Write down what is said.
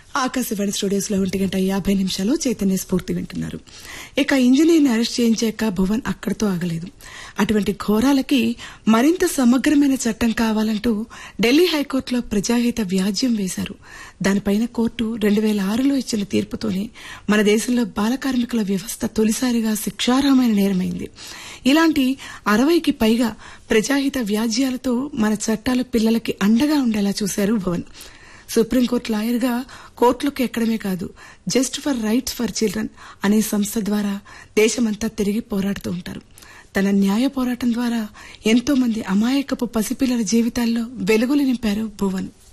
Akashvani studios లో ఒంటి గంట యాభై నిమిషాలు చైతన్య స్ఫూర్తి వింటున్నారు ఇక ఇంజనీర్ని అరెస్ట్ చేయించాక భువన్ అక్కడితో ఆగలేదు అటువంటి ఘోరాలకి మరింత సమగ్రమైన చట్టం కావాలంటూ ఢిల్లీ హైకోర్టులో ప్రజాహిత వ్యాజ్యం వేశారు దానిపైన కోర్టు రెండు వేల ఆరులో ఇచ్చిన తీర్పుతోనే మన దేశంలో బాల కార్మికుల వ్యవస్థ తొలిసారిగా శిక్షార్హమైన నేరమైంది ఇలాంటి అరవైకి పైగా ప్రజాహిత వ్యాజ్యాలతో మన చట్టాలు పిల్లలకి అండగా ఉండేలా చూశారు భవన్ సుప్రీంకోర్టు లాయర్గా కోర్టులకు ఎక్కడమే కాదు just for rights for children అనే సంస్థ ద్వారా దేశమంతా తిరిగి పోరాడుతూ ఉంటారు తన న్యాయ పోరాటం ద్వారా ఎంతో మంది అమాయకపు పసిపిల్లల జీవితాల్లో వెలుగులు నింపారు భువన్